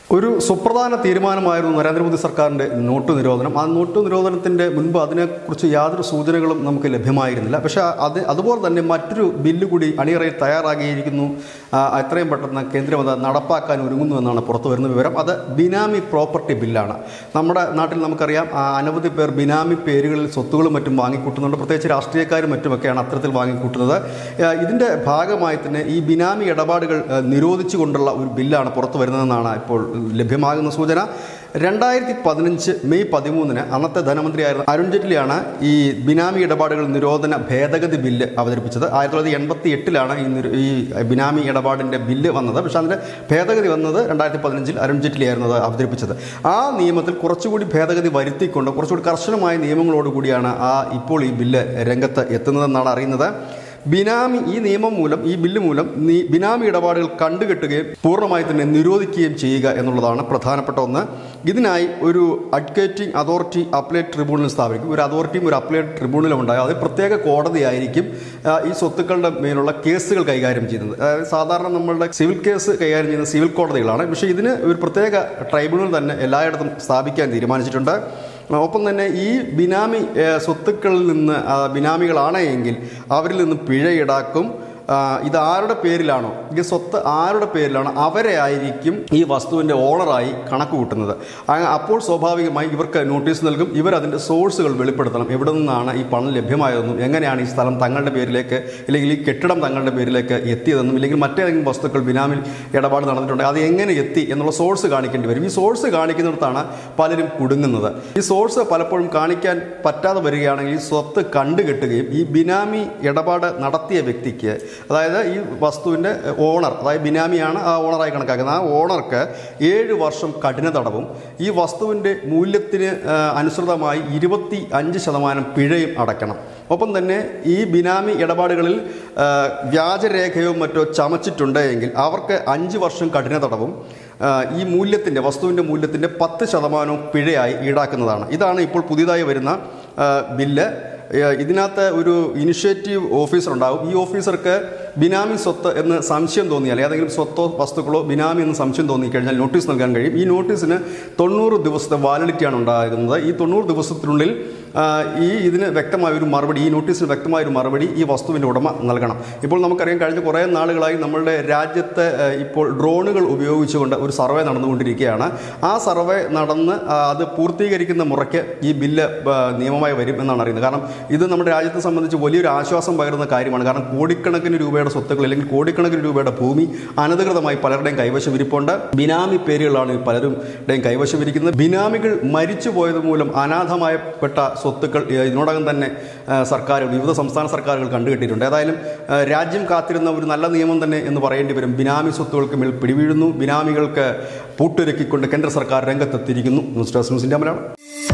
ഒരു സുപ്രധാന തീരുമാനമായിരുന്നു നരേന്ദ്രമോദി സർക്കാരിൻ്റെ നോട്ട് നിരോധനം ആ നോട്ട് നിരോധനത്തിൻ്റെ മുൻപ് അതിനെക്കുറിച്ച് യാതൊരു സൂചനകളും നമുക്ക് ലഭ്യമായിരുന്നില്ല പക്ഷേ അത് അതുപോലെ തന്നെ മറ്റൊരു ബില്ല് കൂടി അണിയറയിൽ തയ്യാറാക്കിയിരിക്കുന്നു ആ, എത്രയും പെട്ടെന്ന് കേന്ദ്രം അത് നടപ്പാക്കാൻ ഒരുങ്ങുന്നു എന്നാണ് പുറത്തു വരുന്ന വിവരം അത് ബിനാമി പ്രോപ്പർട്ടി ബില്ലാണ് നമ്മുടെ നാട്ടിൽ നമുക്കറിയാം ആ, അനവധി പേർ ബിനാമി പേരുകളിൽ സ്വത്തുകളും മറ്റും വാങ്ങിക്കൂട്ടുന്നുണ്ട് പ്രത്യേകിച്ച് രാഷ്ട്രീയക്കാരും മറ്റുമൊക്കെയാണ് അത്തരത്തിൽ വാങ്ങിക്കൂട്ടുന്നത് ആ, ഇതിൻ്റെ ഭാഗമായി തന്നെ ഈ ബിനാമി ഇടപാടുകൾ ആ, നിരോധിച്ചുകൊണ്ടുള്ള ഒരു ബില്ലാണ് പുറത്തു വരുന്നതെന്നാണ് ഇപ്പോൾ ലഭ്യമാകുന്ന സൂചന രണ്ടായിരത്തി പതിനഞ്ച് മെയ് പതിമൂന്നിന് അന്നത്തെ ധനമന്ത്രിയായിരുന്ന അരുൺ ജെയ്റ്റ്ലിയാണ് ഈ ബിനാമി ഇടപാടുകൾ നിരോധന ഭേദഗതി ബില്ല് അവതരിപ്പിച്ചത് ആയിരത്തി തൊള്ളായിരത്തി എൺപത്തി എട്ടിലാണ് ഈ നിര- ഈ ബിനാമി ഇടപാടിൻ്റെ ബില്ല് വന്നത് പക്ഷേ അതിൻ്റെ ഭേദഗതി വന്നത് രണ്ടായിരത്തി പതിനഞ്ചിൽ അരുൺ ജെയ്റ്റ്ലി ആയിരുന്നു അത് അവതരിപ്പിച്ചത് ആ നിയമത്തിൽ കുറച്ചുകൂടി ഭേദഗതി വരുത്തിക്കൊണ്ട് കുറച്ചുകൂടി കർശനമായ നിയമങ്ങളോടുകൂടിയാണ് ആ ഇപ്പോൾ ഈ ബില്ല് രംഗത്ത് എത്തുന്നതെന്നാണ് അറിയുന്നത് ബിനാമി ഈ നിയമം മൂലം ഈ ബില്ല് മൂലം നീ ബിനാമി ഇടപാടുകൾ കണ്ടുകെട്ടുകയും പൂർണ്ണമായി തന്നെ നിരോധിക്കുകയും ചെയ്യുക എന്നുള്ളതാണ് പ്രധാനപ്പെട്ട ഒന്ന് ഇതിനായി ഒരു അഡ്വക്കേറ്റിംഗ് അതോറിറ്റി അപ്ലേറ്റ് ട്രിബ്യൂണൽ സ്ഥാപിക്കും ഒരു അതോറിറ്റിയും ഒരു അപ്ലേറ്റ് ട്രിബ്യൂണലും ഉണ്ടാകും അത് പ്രത്യേക കോടതിയായിരിക്കും ആ, ഈ സ്വത്തുക്കളുടെ മേലുള്ള കേസുകൾ കൈകാര്യം ചെയ്യുന്നത് അതായത് സാധാരണ നമ്മളുടെ സിവിൽ കേസ് കൈകാര്യം ചെയ്യുന്ന സിവിൽ കോടതികളാണ് പക്ഷേ ഇതിന് ഒരു പ്രത്യേക ട്രൈബ്യൂണൽ തന്നെ എല്ലായിടത്തും സ്ഥാപിക്കാൻ തീരുമാനിച്ചിട്ടുണ്ട് ഒപ്പം തന്നെ ഈ ബിനാമി ഏഹ്, സ്വത്തുക്കളിൽ നിന്ന് ആ, ബിനാമികളാണ് എങ്കിൽ അവരിൽ നിന്ന് പിഴ ഈടാക്കും ആ, ഇത് ആരുടെ പേരിലാണോ ഈ സ്വത്ത് ആരുടെ പേരിലാണോ അവരെ ആയിരിക്കും ഈ വസ്തുവിൻ്റെ ഓണറായി കണക്ക് കൂട്ടുന്നത് ആ- അപ്പോൾ സ്വാഭാവികമായി ഇവർക്ക് നോട്ടീസ് നൽകും ഇവർ അതിൻ്റെ സോഴ്സുകൾ വെളിപ്പെടുത്തണം എവിടെ നിന്നാണ് ഈ പണം ലഭ്യമായതെന്നും എങ്ങനെയാണ് ഈ സ്ഥലം തങ്ങളുടെ പേരിലേക്ക് അല്ലെങ്കിൽ ഈ കെട്ടിടം തങ്ങളുടെ പേരിലേക്ക് എത്തിയതെന്നും ഇല്ലെങ്കിൽ മറ്റേതെങ്കിലും വസ്തുക്കൾ ബിനാമിൽ ഇടപാട് നടന്നിട്ടുണ്ടെങ്കിൽ അത് എങ്ങനെ എത്തി എന്നുള്ള സോഴ്സ് കാണിക്കേണ്ടി വരും ഈ സോഴ്സ് കാണിക്കുന്നിടത്താണ് പലരും കുടുങ്ങുന്നത് ഈ സോഴ്സ് പലപ്പോഴും കാണിക്കാൻ പറ്റാതെ വരികയാണെങ്കിൽ ഈ സ്വത്ത് കണ്ടുകെട്ടുകയും ഈ ബിനാമി ഇടപാട് നടത്തിയ വ്യക്തിക്ക് അതായത് ഈ വസ്തുവിൻ്റെ ഓണർ അതായത് ബിനാമിയാണ് ആ ഓണറായി കണക്കാക്കുന്നത് ആ ഓണർക്ക് ഏഴ് വർഷം കഠിന തടവും ഈ വസ്തുവിൻ്റെ മൂല്യത്തിന് ആ, അനുസൃതമായി ഇരുപത്തി അഞ്ച് ശതമാനം പിഴയും അടയ്ക്കണം ഒപ്പം തന്നെ ഈ ബിനാമി ഇടപാടുകളിൽ ആ, വ്യാജരേഖയോ മറ്റോ ചമച്ചിട്ടുണ്ട് എങ്കിൽ അവർക്ക് അഞ്ച് വർഷം കഠിന തടവും ആ, ഈ മൂല്യത്തിൻ്റെ വസ്തുവിൻ്റെ മൂല്യത്തിൻ്റെ പത്ത് ശതമാനവും പിഴയായി ഈടാക്കുന്നതാണ് ഇതാണ് ഇപ്പോൾ പുതിയതായി വരുന്ന ആ, ബില്ല് ഏഹ് ഇതിനകത്ത് ഒരു ഇനിഷ്യേറ്റീവ് ഓഫീസർ ഉണ്ടാവും ഈ ഓഫീസർക്ക് ബിനാമി സ്വത്ത് എന്ന് സംശയം തോന്നിയാൽ ഏതെങ്കിലും സ്വത്തോ വസ്തുക്കളോ ബിനാമി എന്ന് സംശയം തോന്നിക്കഴിഞ്ഞാൽ നോട്ടീസ് നൽകാൻ കഴിയും ഈ നോട്ടീസിന് തൊണ്ണൂറ് ദിവസത്തെ വാലിഡിറ്റിയാണ് ഉണ്ടാകുന്നത് ഈ തൊണ്ണൂറ് ദിവസത്തിനുള്ളിൽ ആ, ഈ ഇതിന് വ്യക്തമായ ഒരു മറുപടി ഈ നോട്ടീസിന് വ്യക്തമായ ഒരു മറുപടി ഈ വസ്തുവിൻ്റെ ഉടമ നൽകണം ഇപ്പോൾ നമുക്കറിയാം കഴിഞ്ഞ കുറേ നാളുകളായി നമ്മളുടെ രാജ്യത്ത് ഏഹ്, ഇപ്പോൾ ഡ്രോണുകൾ ഉപയോഗിച്ചുകൊണ്ട് ഒരു സർവേ നടന്നുകൊണ്ടിരിക്കുകയാണ് ആ സർവേ നടന്ന് ആ, അത് പൂർത്തീകരിക്കുന്ന മുറയ്ക്ക് ഈ ബില്ല് ആ, നിയമമായി വരും എന്നാണ് അറിയുന്നത് കാരണം ഇത് നമ്മുടെ രാജ്യത്തെ സംബന്ധിച്ച് വലിയൊരു ആശ്വാസം പകരുന്ന കാര്യമാണ് കാരണം കോടിക്കണക്കിന് രൂപയുടെ സ്വത്തുക്കൾ അല്ലെങ്കിൽ കോടിക്കണക്കിന് രൂപയുടെ ഭൂമി അനധികൃതമായി പലരുടെയും കൈവശം ഇരിപ്പുണ്ട് ബിനാമി പേരുകളാണ് ഈ പലരുടെയും കൈവശം ഇരിക്കുന്നത് ബിനാമികൾ മരിച്ചു പോയത് മൂലം അനാഥമായപ്പെട്ട സ്വത്തുക്കൾ ഏ, ഇതിനോടകം തന്നെ ആ, സർക്കാരുകൾ വിവിധ സംസ്ഥാന സർക്കാരുകൾ കണ്ടുകെട്ടിയിട്ടുണ്ട് ഏതായാലും ആ, രാജ്യം കാത്തിരുന്ന ഒരു നല്ല നിയമം തന്നെ എന്ന് പറയേണ്ടി വരും ബിനാമി സ്വത്തുകൾക്ക് മേൽ പിടിവീഴുന്നു ബിനാമികൾക്ക് പൂട്ടൊരുക്കിക്കൊണ്ട് കേന്ദ്ര സർക്കാർ രംഗത്തെത്തിയിരിക്കുന്നു news desk news India Malayalam